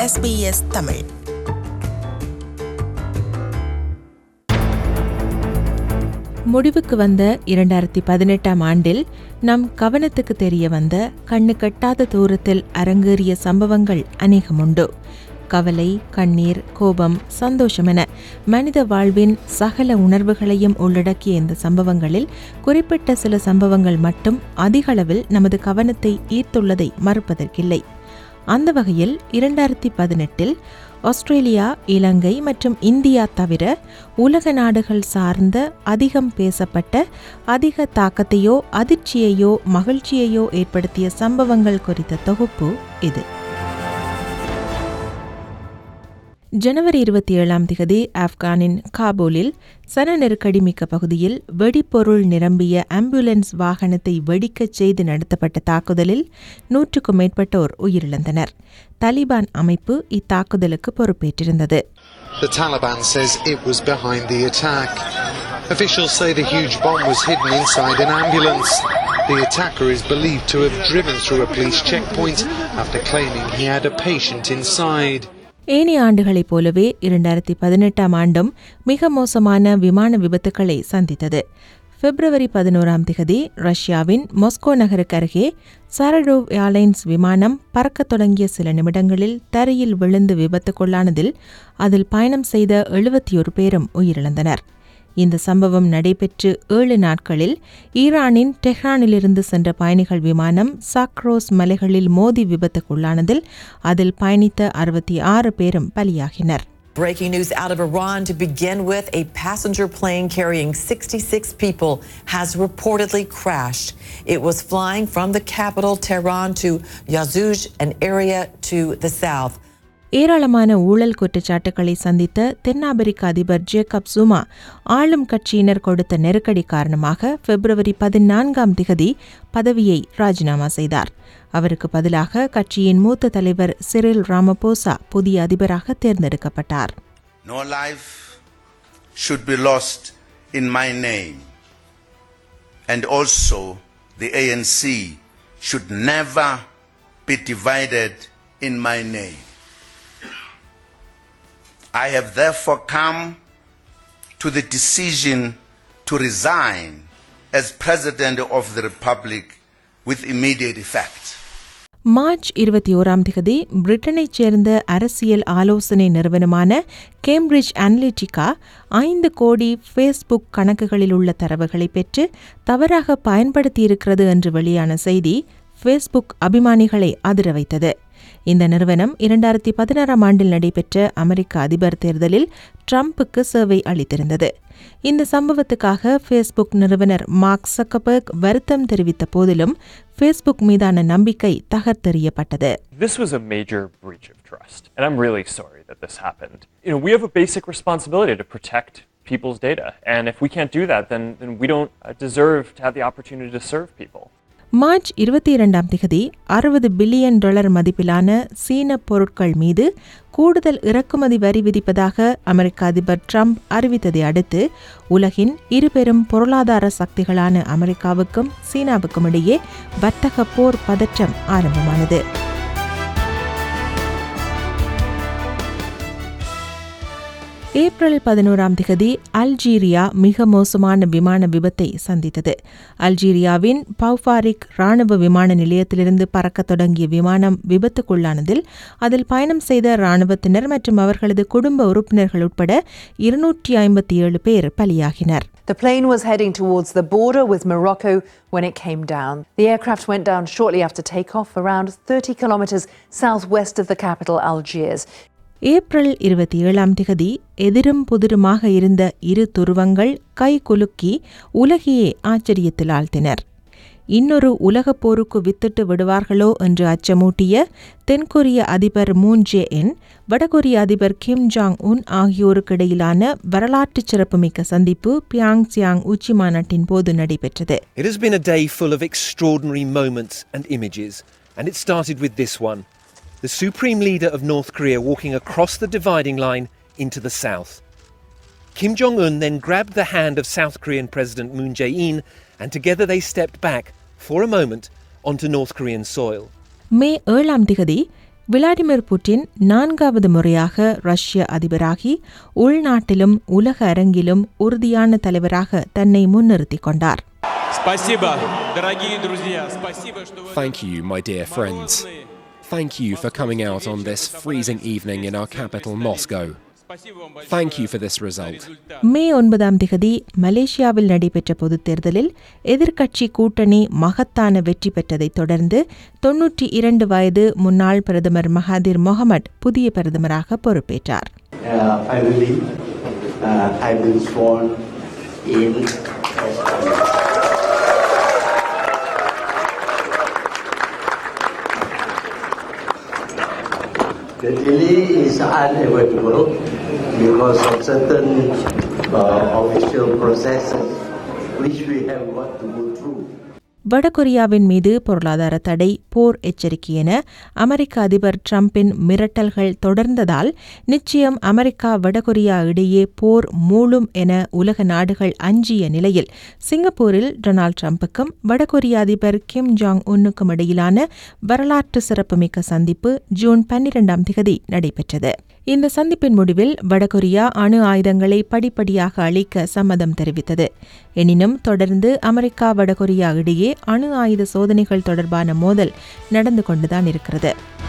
SBS Tamil முடிவுக்கு வந்த இரண்டாயிரத்தி பதினெட்டாம் ஆண்டில் நம் கவனத்துக்கு தெரிய வந்த கண்ணு கட்டாத தூரத்தில் அரங்கேறிய சம்பவங்கள் அநேகமுண்டு கவலை கண்ணீர் கோபம் சந்தோஷம் என மனித வாழ்வின் சகல உணர்வுகளையும் உள்ளடக்கிய இந்த சம்பவங்களில் குறிப்பிட்ட சில சம்பவங்கள் மட்டும் அதிகளவில் நமது கவனத்தை ஈர்த்துள்ளதை மறுப்பதற்கில்லை அந்த வகையில் இரண்டாயிரத்தி பதினெட்டில் ஆஸ்திரேலியா இலங்கை மற்றும் இந்தியா தவிர உலக நாடுகள் சார்ந்த அதிகம் பேசப்பட்ட அதிக தாக்கத்தையோ அதிர்ச்சியையோ மகிழ்ச்சியையோ ஏற்படுத்திய சம்பவங்கள் குறித்த தொகுப்பு இது ஜனவரி இருபத்தி ஏழாம் திகதி ஆப்கானின் காபூலில் சன நெருக்கடி மிக்க பகுதியில் வெடிப்பொருள் நிரம்பிய ஆம்புலன்ஸ் வாகனத்தை வெடிக்கச் செய்து நடத்தப்பட்ட தாக்குதலில் நூற்றுக்கும் மேற்பட்டோர் உயிரிழந்தனர் தலிபான் அமைப்பு இத்தாக்குதலுக்கு பொறுப்பேற்றிருந்தது The Taliban says it was behind the attack. Officials say the huge bomb was hidden inside an ambulance. The attacker is believed to have driven through a police checkpoint after claiming he had a patient inside. ஏனைய ஆண்டுகளைப் போலவே இரண்டாயிரத்தி பதினெட்டாம் ஆண்டும் மிக மோசமான விமான விபத்துக்களை சந்தித்தது பிப்ரவரி பதினோராம் திகதி ரஷ்யாவின் மொஸ்கோ நகருக்கு அருகே சாரடோவ் ஏர்லைன்ஸ் விமானம் பறக்கத் தொடங்கிய சில நிமிடங்களில் தரையில் விழுந்து விபத்துக்குள்ளானதில் அதில் பயணம் செய்த எழுபத்தி ஒரு பேரும் உயிரிழந்தனர் இந்த சம்பவம் நடைபெற்று ஏழு நாட்களில் ஈரானின் டெஹ்ரானிலிருந்து சென்ற பயணிகள் விமானம் சாக்ரோஸ் மலைகளில் மோதி விபத்துக்குள்ளானதில் அதில் பயணித்த அறுபத்தி ஆறு பேரும் பலியாகினர் Breaking news out of Iran to begin with. A passenger plane carrying 66 people has reportedly crashed. It was flying from the capital, Tehran, to Yazouj, an area to the south. ஏராளமான ஊழல் குற்றச்சாட்டுகளை சந்தித்த தென்னாப்பிரிக்க அதிபர் ஜேக்கப் சுமா ஆளும் கட்சியினர் கொடுத்த நெருக்கடி காரணமாக பிப்ரவரி பதினான்காம் திகதி பதவியை ராஜினாமா செய்தார் அவருக்கு பதிலாக கட்சியின் மூத்த தலைவர் சிரில் ராமபோசா புதிய அதிபராக தேர்ந்தெடுக்கப்பட்டார் No life should be lost in my name. And also, the ANC should never be divided in my name. I have therefore come to the decision to resign as President of the Republic with immediate effect. March இருபத்தி ஓராம் திகதி பிரிட்டனைச் சேர்ந்த அரசியல் ஆலோசனை நிறுவனமான Cambridge Analytica ஐந்து கோடி Facebook கணக்குகளில் உள்ள தரவுகளை பெற்று தவறாக பயன்படுத்தியிருக்கிறது என்று வெளியான செய்தி ஃபேஸ்புக் அபிமானிகளை அதிர வைத்தது இந்த நிறுவனம் இரண்டாயிரத்தி பதினாறாம் ஆண்டில் நடைபெற்ற அமெரிக்க அதிபர் தேர்தலில் ட்ரம்புக்கு சேவை அளித்திருந்தது இந்த சம்பவத்துக்காக ஃபேஸ்புக் நிறுவனர் மார்க் சக்கபர்க் வருத்தம் தெரிவித்த போதிலும் ஃபேஸ்புக் மீதான நம்பிக்கை தகர்த்தெறியப்பட்டது This was a major breach of trust, and I'm really sorry that this happened. You know, we have a basic responsibility to protect people's data, and if we can't do that, then, then we don't uh, deserve to have the opportunity to serve people. March இருபத்தி இரண்டாம் திகதி அறுபது billion dollar மதிப்பிலான சீன பொருட்கள் மீது கூடுதல் இறக்குமதி வரி விதிப்பதாக அமெரிக்க அதிபர் ட்ரம்ப் அறிவித்ததை அடுத்து உலகின் இருபெரும் பொருளாதார சக்திகளான அமெரிக்காவுக்கும் சீனாவுக்கும் இடையே வர்த்தக போர் பதற்றம் ஆரம்பமானது ஏப்ரல் பதினோராம் திகதி அல்ஜீரியா மிக மோசமான விமான விபத்தை சந்தித்தது அல்ஜீரியாவின் பவ்பாரிக் ராணுவ விமான நிலையத்திலிருந்து பறக்கத் தொடங்கிய விமானம் விபத்துக்குள்ளானதில் அதில் பயணம் செய்த ராணுவத்தினர் மற்றும் அவர்களது குடும்ப உறுப்பினர்கள் உட்பட இருநூற்றி ஐம்பத்தி ஏழு பேர் பலியாகினர் The plane was heading towards the border with Morocco when it came down. The aircraft went down shortly after takeoff, around 30 kilometres southwest of the capital, Algiers. April இருபத்தி ஏழாம் திகதி எதிரும் புதிருமாக இருந்த இரு துருவங்கள் கை குலுக்கி உலகையே ஆச்சரியத்தில் ஆழ்த்தினர் இன்னொரு உலகப் போருக்கு வித்திட்டு விடுவார்களோ என்று அச்சமூட்டிய தென்கொரிய அதிபர் மூன் ஜே என் வடகொரிய அதிபர் கிம் ஜாங் உன் ஆகியோருக்கிடையிலான வரலாற்று சிறப்புமிக்க சந்திப்பு பியாங் சியாங் உச்சி மாநாட்டின் போது நடைபெற்றது It has been a day full of extraordinary moments and images, and it started with this one the supreme leader of North Korea walking across the dividing line into the south. Kim Jong un then grabbed the hand of South Korean President Moon Jae in, and together they stepped back, for a moment, onto North Korean soil. மே ஏழாம் திகதி Vladimir Putin நான்காவது முறையாக ரஷ்ய அதிபராகி உள்நாட்டிலும் உலக அரங்கிலும் உறுதியான தலைவராக தன்னை முன்னிறுத்திக் கொண்டார் Спасибо, дорогие друзья. Спасибо, что вы... Thank you, my dear friends. Thank you for coming out on this freezing evening in our capital, Moscow. Спасибо вам большое. Thank you for this result. மே ஒன்பதாம் திகதி மலேசியாவில் நடைபெற்ற பொதுத் தேர்தலில் எதிர்க்கட்சி கூட்டணி மகத்தான வெற்றி பெற்றதைத் தொடர்ந்து தொன்னூற்றி இரண்டு வயது முன்னாள் பிரதமர் மகாதிர் மொஹமட் புதிய பிரதமராக பொறுப்பேற்றார் Uh, finally, uh, I've been sworn in as Prime Minister. The delay is unavoidable because of certain uh, official processes which we have got to go through. வடகொரியாவின் மீது பொருளாதார தடை போர் எச்சரிக்கை என அமெரிக்க அதிபர் டிரம்பின் மிரட்டல்கள் தொடர்ந்ததால் நிச்சயம் அமெரிக்கா வடகொரியா இடையே போர் மூளும் என உலக நாடுகள் அஞ்சிய நிலையில் சிங்கப்பூரில் டொனால்ட் ட்ரம்புக்கும் வடகொரிய அதிபர் கிம் ஜாங் உன்னுக்கும் இடையிலான வரலாற்று சிறப்புமிக்க சந்திப்பு ஜூன் பன்னிரெண்டாம் திகதி நடைபெற்றது இந்த சந்திப்பின் முடிவில் வடகொரியா அணு ஆயுதங்களை படிப்படியாக அழிக்க சம்மதம் தெரிவித்தது எனினும் தொடர்ந்து அமெரிக்கா வடகொரியா இடையே அணு ஆயுத சோதனைகள் தொடர்பான மோதல் நடந்து கொண்டுதான் இருக்கிறது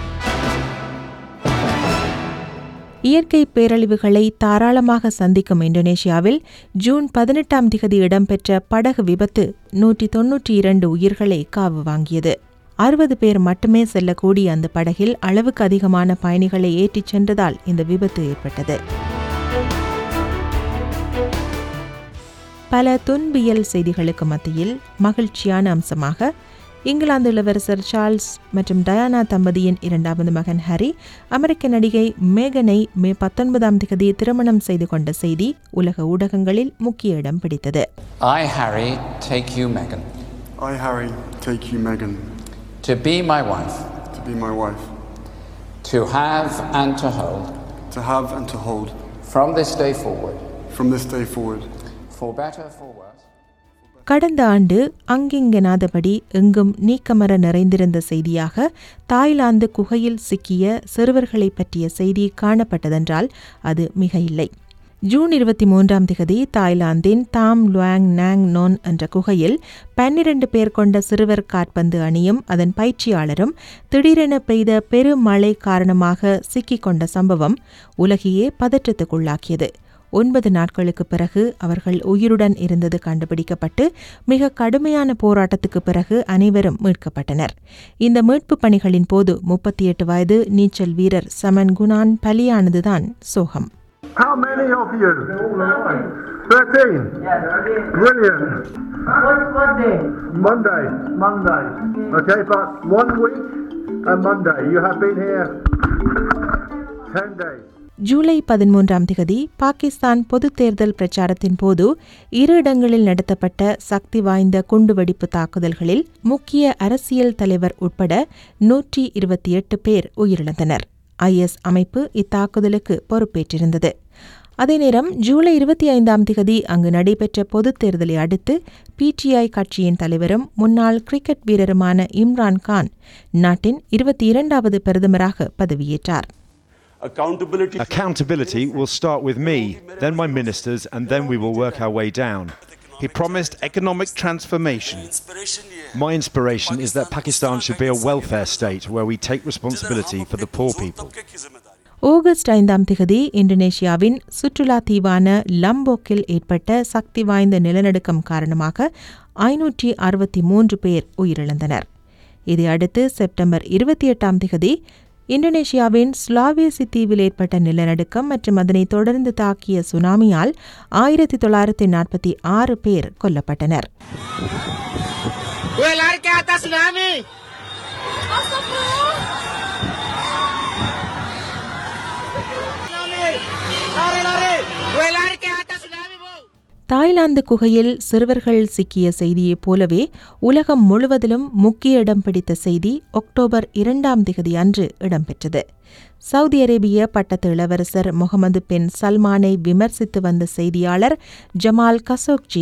இயற்கை பேரழிவுகளை தாராளமாக சந்திக்கும் இந்தோனேஷியாவில் ஜூன் பதினெட்டாம் திகதி இடம்பெற்ற படகு விபத்து நூற்றி தொன்னூற்றி இரண்டு உயிர்களை காவு வாங்கியது அறுபது பேர் மட்டுமே செல்லக்கூடிய அந்த படகில் அளவுக்கு அதிகமான பயணிகளை ஏற்றிச் சென்றதால் இந்த விபத்து ஏற்பட்டது பல துன்பியல் செய்திகளுக்கு மத்தியில் மகிழ்ச்சியான அம்சமாக இங்கிலாந்து இளவரசர் சார்ல்ஸ் மற்றும் டயானா தம்பதியின் இரண்டாவது மகன் ஹரி அமெரிக்க நடிகை மேகனை மே பத்தொன்பதாம் திகதி திருமணம் செய்து கொண்ட செய்தி உலக ஊடகங்களில் முக்கிய இடம் பிடித்தது I, Harry, take you, Meghan, I, Harry, take you, Meghan, to be my wife, to be my wife, to have and to hold, to have and to hold, from this day forward, from this day forward, for better, for worse. கடந்த ஆண்டு அங்கிங்கெனாதபடி எங்கும் நீக்கமர நிறைந்திருந்த செய்தியாக Thailand குகையில் சிக்கிய சிறுவர்களை பற்றிய செய்தி காணப்பட்டதென்றால் அது மிக இல்லை ஜூன் இருபத்தி மூன்றாம் திகதி தாய்லாந்தின் தாம் லுவாங் நாங் நோன் என்ற குகையில் பன்னிரண்டு பேர் கொண்ட சிறுவர் காற்பந்து அணியும் அதன் பயிற்சியாளரும் திடீரென பெய்த பெருமழை காரணமாக சிக்கிக் கொண்ட சம்பவம் உலகையே பதற்றத்துக்குள்ளாக்கியது ஒன்பது நாட்களுக்கு பிறகு அவர்கள் உயிருடன் இருந்தது கண்டுபிடிக்கப்பட்டு மிக கடுமையான போராட்டத்துக்கு பிறகு அனைவரும் மீட்கப்பட்டனர் இந்த மீட்பு பணிகளின் போது முப்பத்தி எட்டு வயது நீச்சல் வீரர் சமன் குணான் பலியானதுதான் சோகம் How many of you? 13. Brilliant. What's what day? Monday. Monday. Okay, but one week and Monday. You have been here 10 days. July பதிமூன்றாம் திகதி பாகிஸ்தான் பொதுத் தேர்தல் பிரச்சாரத்தின் போது இரு இடங்களில் நடத்தப்பட்ட சக்தி வாய்ந்த குண்டுவெடிப்பு தாக்குதல்களில் முக்கிய அரசியல் தலைவர் உட்பட நூற்றி இருபத்தி எட்டு பேர் உயிரிழந்தனர் ஐஎஸ் அமைப்பு இத்தாக்குதலுக்கு பொறுப்பேற்றிருந்தது அதே நேரம் ஜூலை இருபத்தி ஐந்தாம் திகதி அங்கு நடைபெற்ற பொதுத் தேர்தலை அடுத்து பிடிஐ கட்சியின் தலைவரும் முன்னாள் கிரிக்கெட் வீரருமான இம்ரான் கான் நாட்டின் இருபத்தி இரண்டாவது பிரதமராக பதவியேற்றார் Accountability. Accountability will start with me, then my ministers, and then we will work our way down. He promised economic transformation. My inspiration is that Pakistan should be a welfare state where we take responsibility for the poor people. August ஐந்தாம் திகதி இந்தோனேஷியாவின் சுற்றுலா தீவான லம்போக்கில் ஏற்பட்ட சக்தி வாய்ந்த நிலநடுக்கம் காரணமாக ஐநூற்றி அறுபத்தி மூன்று பேர் உயிரிழந்தனர் இதையடுத்து செப்டம்பர் இருபத்தி எட்டாம் திகதி இந்தோனேஷியாவின் சுலாவேசி தீவில் ஏற்பட்ட நிலநடுக்கம் மற்றும் அதனைத் தொடர்ந்து தாக்கிய சுனாமியால் ஆயிரத்தி தொள்ளாயிரத்தி நாற்பத்தி ஆறு பேர் கொல்லப்பட்டனர் தாய்லாந்து குகையில் சிறுவர்கள் சிக்கிய செய்தியைப் போலவே உலகம் முழுவதிலும் முக்கிய இடம் பிடித்த செய்தி அக்டோபர் இரண்டாம் திகதி அன்று இடம்பெற்றது சவுதி அரேபிய பட்டத்து இளவரசர் முகமது பின் சல்மானை விமர்சித்து வந்த செய்தியாளர் ஜமால் கசோக்ஜி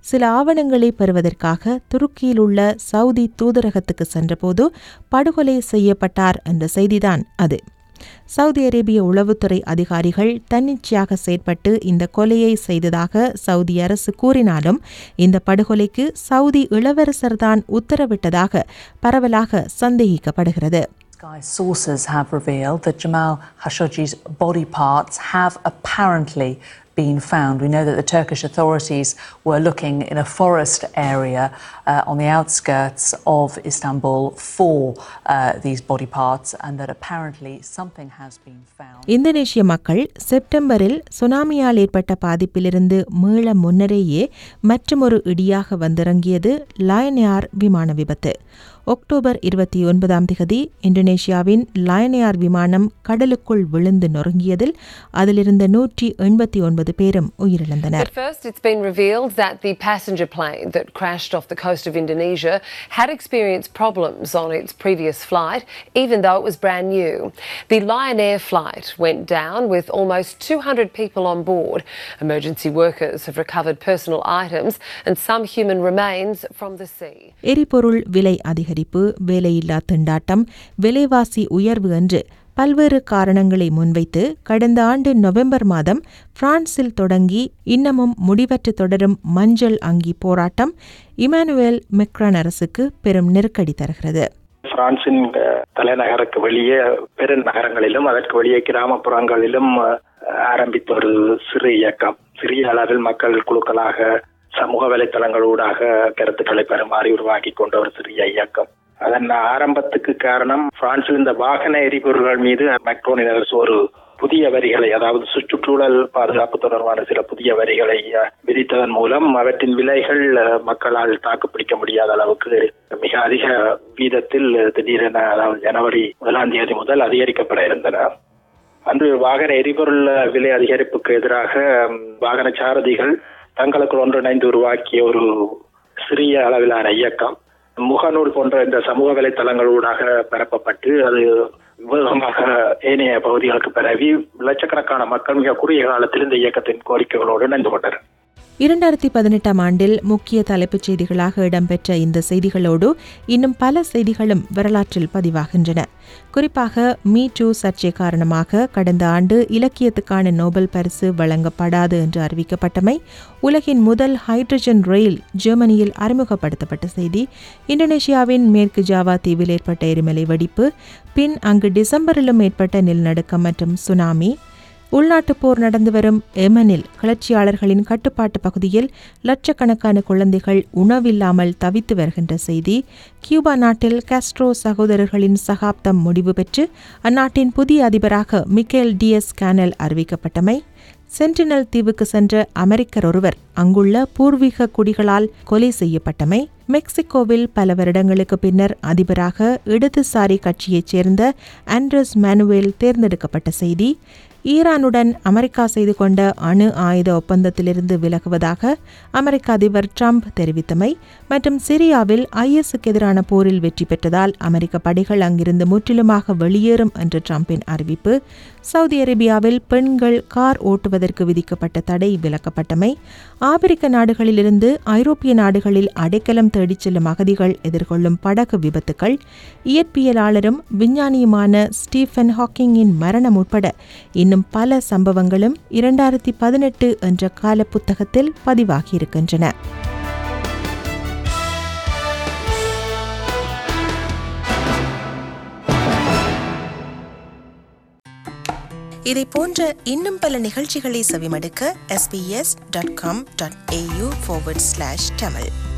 சில ஆவணங்களை பெறுவதற்காக துருக்கியில் உள்ள சவுதி தூதரகத்துக்கு சென்றபோது படுகொலை செய்யப்பட்டார் என்ற செய்திதான் அது சவுதி அரேபிய உளவுத்துறை அதிகாரிகள் தன்னிச்சையாக செயற்பட்டு இந்த கொலையை செய்ததாக சவுதி அரசு கூறினாலும் இந்த படுகொலைக்கு சவுதி இளவரசர் தான் உத்தரவிட்டதாக பரவலாக சந்தேகிக்கப்படுகிறது Sky sources have revealed that Jamal Khashoggi's body parts have apparently been found. We know that the Turkish authorities were looking in a forest area uh, on the outskirts of Istanbul for uh, these body parts, and that apparently something has been found. இந்தோனேஷிய மக்கள் செப்டம்பரில் சுனாமியால் ஏற்பட்ட பாதிப்பிலிருந்து மீள முன்னரேயே மற்றுமொரு இடியாக வந்திறங்கியது லயன்யார் விமான விபத்து October இருபத்தி ஒன்பதாம் திகதி இந்தோனேஷியாவின் லயன்யார் விமானம் கடலுக்குள் விழுந்து நொறுங்கியதில் அதிலிருந்த நூற்றி எண்பத்தி ஒன்பது பேரும் உயிரிழந்தனர் At first, it's been revealed that the passenger plane that crashed off the coast of Indonesia had experienced problems on its previous flight, even though it was brand new. The Lion Air flight went down with almost 200 people on board. Emergency workers have recovered personal items and some human remains from the sea. எரிபொருள் விலை அதிகரிப்பு வேலையில்லா திண்டாட்டம் விலைவாசி உயர்வு என்று பல்வேறு காரணங்களை முன்வைத்து கடந்த ஆண்டு நவம்பர் மாதம் பிரான்சில் தொடங்கி இன்னமும் முடிவற்று தொடரும் மஞ்சள் அங்கி போராட்டம் இமானுவேல் மெக்ரான் அரசுக்கு பெரும் நெருக்கடி தருகிறது பிரான்சின் அஹ், தலைநகருக்கு வெளியே பெருநகரங்களிலும் அதற்கு வெளியே கிராமப்புறங்களிலும் அஹ், ஆரம்பித்த ஒரு சிறு இயக்கம் சிறிய அளவில் மக்கள் குழுக்களாக சமூக வலைத்தளங்களூடாக கருத்துக்களை பெறுமாறி உருவாக்கி கொண்ட ஒரு சிறிய இயக்கம் அதன் ஆரம்பத்துக்கு காரணம் பிரான்சில் இந்த வாகன எரிபொருள்கள் மீது மெக்ரோனின் அரசு ஒரு புதிய வரிகளை அதாவது சுற்றுச்சூழல் பாதுகாப்பு தொடர்பான சில புதிய வரிகளை அஹ், விதித்ததன் மூலம் அவற்றின் விலைகள் அஹ், மக்களால் தாக்குப்பிடிக்க முடியாத அளவுக்கு மிக அதிக வீதத்தில் திடீரென அதாவது ஜனவரி முதலாம் தேதி முதல் அதிகரிக்கப்பட இருந்தன அன்று வாகன எரிபொருள் விலை அதிகரிப்புக்கு எதிராக ம், வாகன சாரதிகள் தங்களுக்குள் ஒன்றிணைந்து உருவாக்கிய ஒரு சிறிய அளவிலான இயக்கம் முகநூல் போன்ற இந்த சமூக வலைத்தளங்களூடாக பரப்பப்பட்டு அது வேகமாக ஏனைய பகுதிகளுக்கு பரவி லட்சக்கணக்கான மக்கள் மிக குறுகிய காலத்தில் இந்த இயக்கத்தின் கோரிக்கைகளோடு இணைந்து கொண்டனர் இரண்டாயிரத்தி பதினெட்டாம் ஆண்டில் முக்கிய தலைப்புச் செய்திகளாக இடம்பெற்ற இந்த செய்திகளோடு இன்னும் பல செய்திகளும் வரலாற்றில் பதிவாகின்றன குறிப்பாக மீ டூ சர்ச்சை காரணமாக கடந்த ஆண்டு இலக்கியத்துக்கான நோபல் பரிசு வழங்கப்படாது என்று அறிவிக்கப்பட்டமை உலகின் முதல் ஹைட்ரஜன் ரயில் ஜெர்மனியில் அறிமுகப்படுத்தப்பட்ட செய்தி இந்தோனேஷியாவின் மேற்கு ஜாவா தீவில் ஏற்பட்ட எரிமலை வெடிப்பு பின் அங்கு டிசம்பரிலும் ஏற்பட்ட நிலநடுக்கம் மற்றும் சுனாமி உள்நாட்டுப் போர் நடந்து வரும் எமனில் கிளர்ச்சியாளர்களின் கட்டுப்பாட்டு பகுதியில் லட்சக்கணக்கான குழந்தைகள் உணவில்லாமல் தவித்து வருகின்ற செய்தி கியூபா நாட்டில் காஸ்ட்ரோ சகோதரர்களின் சகாப்தம் முடிவு பெற்று அந்நாட்டின் புதிய அதிபராக மிக்கேல் டிஎஸ் கேனல் அறிவிக்கப்பட்டமை சென்டினல் தீவுக்கு சென்ற அமெரிக்கர் ஒருவர் அங்குள்ள பூர்வீக குடிகளால் கொலை செய்யப்பட்டமை மெக்சிகோவில் பல வருடங்களுக்கு பின்னர் அதிபராக இடதுசாரி கட்சியைச் சேர்ந்த ஆண்ட்ரஸ் மேனுவேல் தேர்ந்தெடுக்கப்பட்ட செய்தி ஈரானுடன் அமெரிக்கா செய்து கொண்ட அணு ஆயுத ஒப்பந்தத்திலிருந்து விலகுவதாக அமெரிக்க அதிபர் ட்ரம்ப் தெரிவித்தமை மற்றும் சிரியாவில் ஐஎஸ்க்கு எதிரான போரில் வெற்றி பெற்றதால் அமெரிக்க படைகள் அங்கிருந்து முற்றிலுமாக வெளியேறும் என்ற ட்ரம்பின் அறிவிப்பு சவுதி அரேபியாவில் பெண்கள் கார் ஓட்டுவதற்கு விதிக்கப்பட்ட தடை விலக்கப்பட்டமை ஆப்பிரிக்க நாடுகளிலிருந்து ஐரோப்பிய நாடுகளில் அடைக்கலம் தேடிச் செல்லும் அகதிகள் எதிர்கொள்ளும் படகு விபத்துக்கள் இயற்பியலாளரும் விஞ்ஞானியுமான ஸ்டீஃபன் ஹாக்கிங்கின் மரணம் உட்பட இன்னும் பல சம்பவங்களும் இரண்டாயிரத்தி பதினெட்டு என்ற கால புத்தகத்தில் பதிவாகியிருக்கின்றன இதை போன்ற இன்னும் பல நிகழ்ச்சிகளை செவிமடுக்க sbs.com.au forward slash tamil